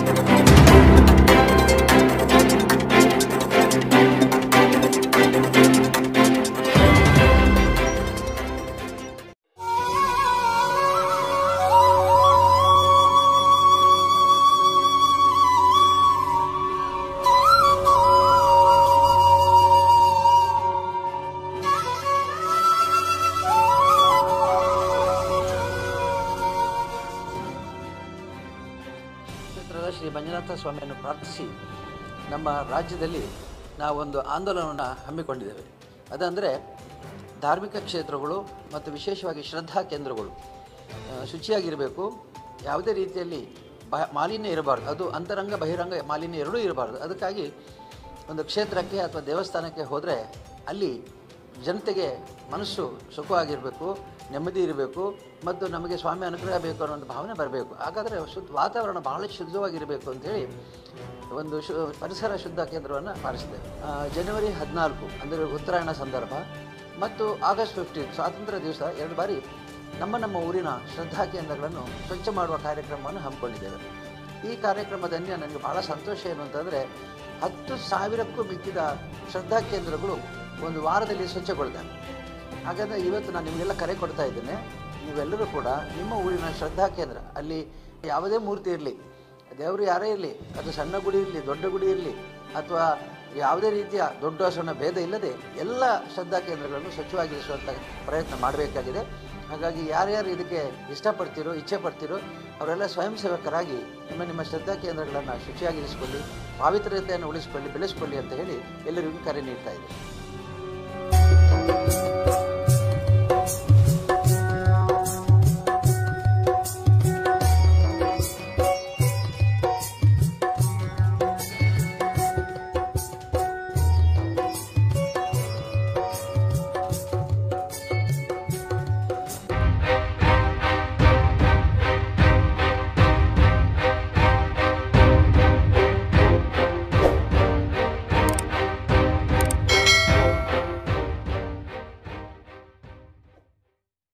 ಕ್ಷೇತ್ರದ ಶ್ರೀ ಮಂಜುನಾಥ ಸ್ವಾಮಿಯನ್ನು ಪ್ರಾರ್ಥಿಸಿ ನಮ್ಮ ರಾಜ್ಯದಲ್ಲಿ ನಾವೊಂದು ಆಂದೋಲನವನ್ನು ಹಮ್ಮಿಕೊಂಡಿದ್ದೇವೆ ಅದಂದರೆ ಧಾರ್ಮಿಕ ಕ್ಷೇತ್ರಗಳು ಮತ್ತು ವಿಶೇಷವಾಗಿ ಶ್ರದ್ಧಾ ಕೇಂದ್ರಗಳು ಆ, ಶುಚಿಯಾಗಿರಬೇಕು ಯಾವುದೇ ರೀತಿಯಲ್ಲಿ ಬ ಮಾಲಿನ್ಯ ಇರಬಾರ್ದು ಅದು ಅಂತರಂಗ ಬಹಿರಂಗ ಮಾಲಿನ್ಯ ಎರಡೂ ಇರಬಾರ್ದು ಅದಕ್ಕಾಗಿ ಒಂದು ಕ್ಷೇತ್ರಕ್ಕೆ ಅಥವಾ ದೇವಸ್ಥಾನಕ್ಕೆ ಹೋದರೆ ಅಲ್ಲಿ ಜನತೆಗೆ ಮನಸ್ಸು ಸುಖವಾಗಿರಬೇಕು ನೆಮ್ಮದಿ ಇರಬೇಕು ಮತ್ತು ನಮಗೆ ಸ್ವಾಮಿ ಅನುಗ್ರಹ ಬೇಕು ಅನ್ನೋ ಒಂದು ಭಾವನೆ ಬರಬೇಕು ಹಾಗಾದರೆ ಶುದ್ಧ ವಾತಾವರಣ ಬಹಳ ಶುದ್ಧವಾಗಿರಬೇಕು ಅಂತೇಳಿ ಒಂದು ಶು ಪರಿಸರ ಶುದ್ಧ ಕೇಂದ್ರವನ್ನು ಮಾಡಿಸಿದ್ದೇವೆ ಆ, ಜನವರಿ ಹದಿನಾಲ್ಕು ಅಂದರೆ ಉತ್ತರಾಯಣ ಸಂದರ್ಭ ಮತ್ತು ಆಗಸ್ಟ್ ಫಿಫ್ಟೀನ್ ಸ್ವಾತಂತ್ರ್ಯ ದಿವಸ ಎರಡು ಬಾರಿ ನಮ್ಮ ನಮ್ಮ ಊರಿನ ಶ್ರದ್ಧಾ ಕೇಂದ್ರಗಳನ್ನು ಸ್ವಚ್ಛ ಮಾಡುವ ಕಾರ್ಯಕ್ರಮವನ್ನು ಹಮ್ಮಿಕೊಂಡಿದ್ದೇವೆ ಈ ಕಾರ್ಯಕ್ರಮದಲ್ಲಿ ನನಗೆ ಬಹಳ ಸಂತೋಷ ಏನು ಅಂತಂದರೆ ಹತ್ತು ಸಾವಿರಕ್ಕೂ ಮಿಕ್ಕಿದ ಶ್ರದ್ಧಾ ಕೇಂದ್ರಗಳು ಒಂದು ವಾರದಲ್ಲಿ ಸ್ವಚ್ಛಗೊಳ್ತಾರೆ ಹಾಗಾದರೆ ಇವತ್ತು ನಾನು ನಿಮಗೆಲ್ಲ ಕರೆ ಕೊಡ್ತಾ ಇದ್ದೇನೆ ನೀವೆಲ್ಲರೂ ಕೂಡ ನಿಮ್ಮ ಊರಿನ ಶ್ರದ್ಧಾ ಕೇಂದ್ರ ಅಲ್ಲಿ ಯಾವುದೇ ಮೂರ್ತಿ ಇರಲಿ ದೇವರು ಯಾರೇ ಇರಲಿ ಅದು ಸಣ್ಣ ಗುಡಿ ಇರಲಿ ದೊಡ್ಡ ಗುಡಿ ಇರಲಿ ಅಥವಾ ಯಾವುದೇ ರೀತಿಯ ದೊಡ್ಡ ಸಣ್ಣ ಭೇದ ಇಲ್ಲದೆ ಎಲ್ಲ ಶ್ರದ್ಧಾ ಕೇಂದ್ರಗಳನ್ನು ಸ್ವಚ್ಛವಾಗಿರಿಸುವಂಥ ಪ್ರಯತ್ನ ಮಾಡಬೇಕಾಗಿದೆ ಹಾಗಾಗಿ ಯಾರ್ಯಾರು ಇದಕ್ಕೆ ಇಷ್ಟಪಡ್ತೀರೋ ಇಚ್ಛೆ ಪಡ್ತೀರೋ ಅವರೆಲ್ಲ ಸ್ವಯಂ ಸೇವಕರಾಗಿ ನಿಮ್ಮ ನಿಮ್ಮ ಶ್ರದ್ಧಾ ಕೇಂದ್ರಗಳನ್ನು ಶುಚಿಯಾಗಿರಿಸಿಕೊಳ್ಳಿ ಪಾವಿತ್ರ್ಯತೆಯನ್ನು ಉಳಿಸಿಕೊಳ್ಳಿ ಬೆಳೆಸಿಕೊಳ್ಳಿ ಅಂತ ಹೇಳಿ ಎಲ್ಲರಿಗೂ ಕರೆ ನೀಡ್ತಾ ಇದ್ದೀನಿ